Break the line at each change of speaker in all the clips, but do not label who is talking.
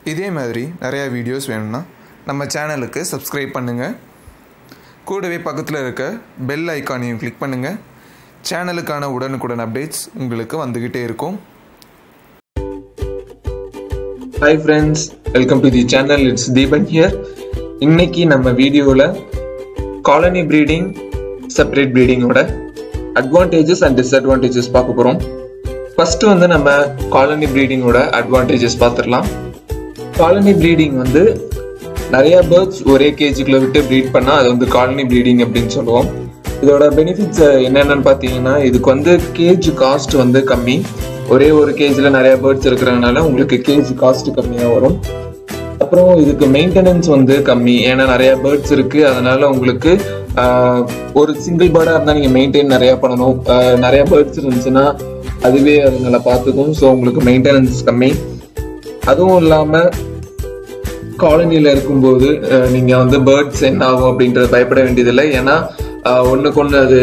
இதே மாதிரி நிறையா வீடியோஸ் வேணும்னா நம்ம சேனலுக்கு சப்ஸ்கிரைப் பண்ணுங்கள் கூடவே பக்கத்தில் இருக்க பெல் ஐக்கானையும் கிளிக் பண்ணுங்கள் சேனலுக்கான உடனுக்குடன் அப்டேட்ஸ் உங்களுக்கு வந்துக்கிட்டே இருக்கும்
hi friends welcome to the channel it's Deepan here இன்னைக்கு நம்ம வீடியோவில் காலனி ப்ரீடிங் செப்பரேட் ப்ரீடிங்கோட அட்வான்டேஜஸ் அண்ட் டிஸ்அட்வான்டேஜஸ் பார்க்க போகிறோம் ஃபர்ஸ்ட் வந்து நம்ம காலனி ப்ரீடிங்கோட அட்வான்டேஜஸ் பார்த்துடலாம் காலனி ப்ரீடிங் வந்து நிறைய பேர்ட்ஸ் ஒரே கேஜுக்குள்ள விட்டு ப்ரீட் பண்ணால் அது வந்து காலனி ப்ரீடிங் அப்படின்னு சொல்லுவோம் இதோட பெனிஃபிட்ஸ் என்னென்னு பார்த்தீங்கன்னா இதுக்கு வந்து கேஜ் காஸ்ட் வந்து கம்மி ஒரே ஒரு கேஜில் நிறைய பேர்ட்ஸ் இருக்கிறதுனால உங்களுக்கு கேஜ் காஸ்ட் கம்மியாக வரும் அப்புறம் இதுக்கு மெயின்டெனன்ஸ் வந்து கம்மி ஏன்னா நிறைய பேர்ட்ஸ் இருக்கு அதனால உங்களுக்கு ஆஹ், ஒரு சிங்கிள் பேர்டா இருந்தா நீங்க மெயின்டைன் நிறைய பண்ணணும் ஆஹ், நிறைய பேர்ட்ஸ் இருந்துச்சுன்னா அதுவே அதுங்களை பார்த்துக்கும் ஸோ உங்களுக்கு மெயின்டெனன்ஸ் கம்மி அதுவும் இல்லாம காலனியில் இருக்கும்போது அஹ், நீங்க வந்து பேர்ட்ஸ் என்ன ஆகும் அப்படின்றது பயப்பட வேண்டியதில்லை ஏன்னா அஹ், ஒண்ணுக்கு ஒன்று அது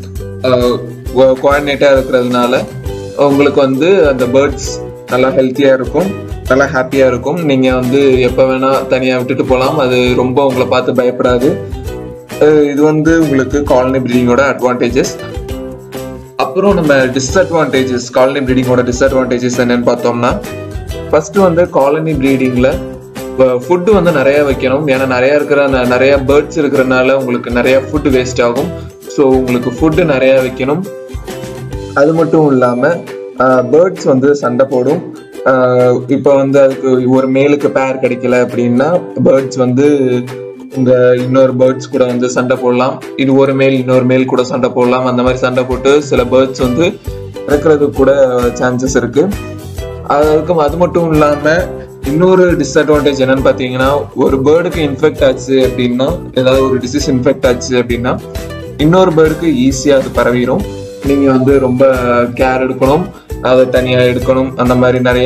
கோஆர்டினேட்டா இருக்கிறதுனால உங்களுக்கு வந்து அந்த பேர்ட்ஸ் நல்லா ஹெல்த்தியா இருக்கும் நல்லா ஹாப்பியா இருக்கும் நீங்க வந்து எப்ப வேணா தனியா விட்டுட்டு போகலாம் அது ரொம்ப உங்களை பார்த்து பயப்படாது அஹ், இது வந்து உங்களுக்கு காலனி ப்ரீடிங்கோட அட்வான்டேஜஸ் அப்புறம் நம்ம டிஸ்அட்வான்டேஜஸ் காலனி ப்ரீடிங்கோட டிஸ்அட்வான்டேஜஸ் என்னன்னு பார்த்தோம்னா ஃபர்ஸ்ட் வந்து காலனி ப்ரீடிங்ல ஃபுட்டு வந்து நிறைய வைக்கணும் ஏன்னா நிறைய இருக்கிற ந- நிறைய பேர்ட்ஸ் இருக்கிறனால உங்களுக்கு நிறைய ஃபுட் வேஸ்ட் ஆகும் ஸோ உங்களுக்கு ஃபுட்டு நிறைய வைக்கணும் அது மட்டும் இல்லாம பேர்ட்ஸ் வந்து சண்டை போடும் இப்போ வந்து அதுக்கு ஒரு மேலுக்கு பேர் கிடைக்கல அப்படின்னா பேர்ட்ஸ் வந்து உங்க இன்னொரு பேர்ட்ஸ் கூட வந்து சண்டை போடலாம் இது ஒரு மேல் இன்னொரு மேல் கூட சண்டை போடலாம் அந்த மாதிரி சண்டை போட்டு சில பேர்ட்ஸ் வந்து இறக்குறதுக்கு கூட சான்சஸ் இருக்கு அதுக்கும் அது மட்டும் இல்லாம இன்னொரு டிஸ்அட்வான்டேஜ் என்னன்னு பாத்தீங்கன்னா ஒரு பேர்டுக்கு இன்ஃபெக்ட் ஆச்சு அப்படின்னா ஏதாவது ஒரு டிசீஸ் இன்ஃபெக்ட் ஆச்சு அப்படின்னா இன்னொரு பேர்டுக்கு ஈஸியா அது பரவிடும் நீங்க வந்து ரொம்ப கேர் எடுக்கணும் அதை தனியா எடுக்கணும் அந்த மாதிரி நிறைய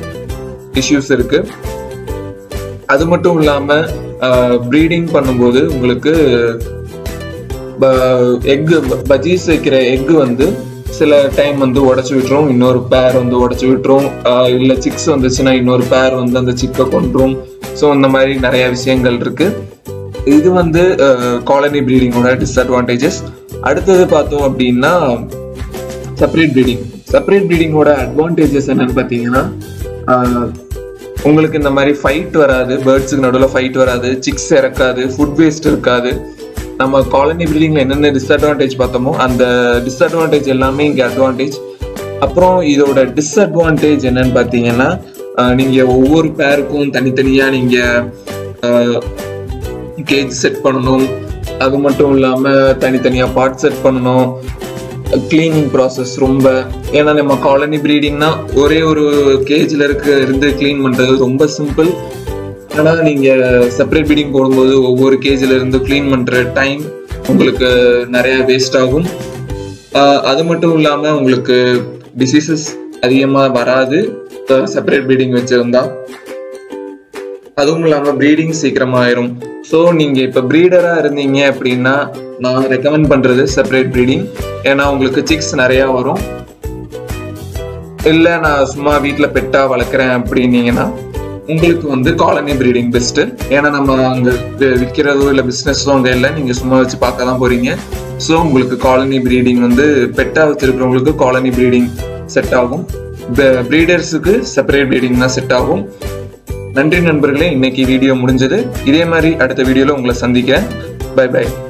இஷ்யூஸ் இருக்கு அது மட்டும் இல்லாம ப்ரீடிங் பண்ணும்போது உங்களுக்கு எக்கு பஜ்ஜீஸ் வைக்கிற எக்கு வந்து சில டைம் வந்து உடைச்சு விட்டுரும் இன்னொரு பேர் வந்து உடைச்சு விட்டுரும் ஆஹ் இல்ல சிக்ஸ் வந்துச்சுன்னா இன்னொரு பேர் வந்து அந்த சிக்கை கொன்றும் ஸோ இந்த மாதிரி நிறைய விஷயங்கள் இருக்கு இது வந்து காலனி ப்ரீடிங்கோட டிஸ்அட்வான்டேஜஸ் அடுத்தது பார்த்தோம் அப்படின்னா செப்பரேட் ப்ரீடிங் செப்பரேட் ப்ரீடிங்கோட அட்வான்டேஜஸ் என்னன்னு பார்த்தீங்கன்னா ஆஹ் உங்களுக்கு இந்த மாதிரி ஃபைட் வராது பேர்ட்ஸுக்கு நடுவில் ஃபைட் வராது சிக்ஸ் இறக்காது ஃபுட் வேஸ்ட் இருக்காது நம்ம காலனி ப்ரீடிங்ல என்னென்ன டிஸ்அட்வான்டேஜ் பார்த்தோமோ அந்த டிஸ்அட்வான்டேஜ் எல்லாமே இங்கே அட்வான்டேஜ் அப்புறம் இதோட டிஸ்அட்வான்டேஜ் என்னன்னு பார்த்தீங்கன்னா ஆஹ் நீங்க ஒவ்வொரு பேருக்கும் தனித்தனியா நீங்க கேஜ் செட் பண்ணணும் அது மட்டும் இல்லாம தனித்தனியா பார்ட் செட் பண்ணணும் கிளீனிங் ப்ராசஸ் ரொம்ப ஏன்னா நம்ம காலனி ப்ரீடிங்னா ஒரே ஒரு கேஜ்ல இருக்க இருந்து க்ளீன் பண்றது ரொம்ப சிம்பிள் ஆனா நீங்க செப்பரேட் ப்ரீடிங் போடும்போது ஒவ்வொரு கேஜ்ல இருந்து க்ளீன் பண்ற டைம் உங்களுக்கு நிறைய வேஸ்ட் ஆகும் ஆஹ் அது மட்டும் இல்லாம உங்களுக்கு டிசீசஸ் அதிகமா வராது செப்பரேட் ப்ரீடிங் வச்சிருந்தா அதுவும் இல்லாம ப்ரீடிங் சீக்கிரமா ஆயிரும் ஸோ நீங்க இப்ப ப்ரீடரா இருந்தீங்க அப்படின்னா நான் ரெக்கமெண்ட் பண்றது செப்பரேட் ப்ரீடிங் ஏன்னா உங்களுக்கு சிக்ஸ் நிறைய வரும் இல்ல நான் சும்மா வீட்ல பெட்டா வளர்க்குறேன் அப்படின்னீங்கன்னா உங்களுக்கு வந்து காலனி ப்ரீடிங் பெஸ்ட் ஏன்னா நம்ம அங்க வி- விற்கிறதோ இல்ல பிசினஸோ அங்க இல்லை நீங்க சும்மா வச்சு பார்க்க தான் போறீங்க ஸோ உங்களுக்கு காலனி ப்ரீடிங் வந்து பெட்டா வச்சிருக்கிறவங்களுக்கு காலனி ப்ரீடிங் செட் ஆகும் ப்ரீடர்ஸுக்கு செப்பரேட் ப்ரீடிங் தான் செட் ஆகும் நன்றி நண்பர்களே இன்னைக்கு வீடியோ முடிஞ்சது இதே மாதிரி அடுத்த வீடியோல உங்களை சந்திக்கிறேன் பை பை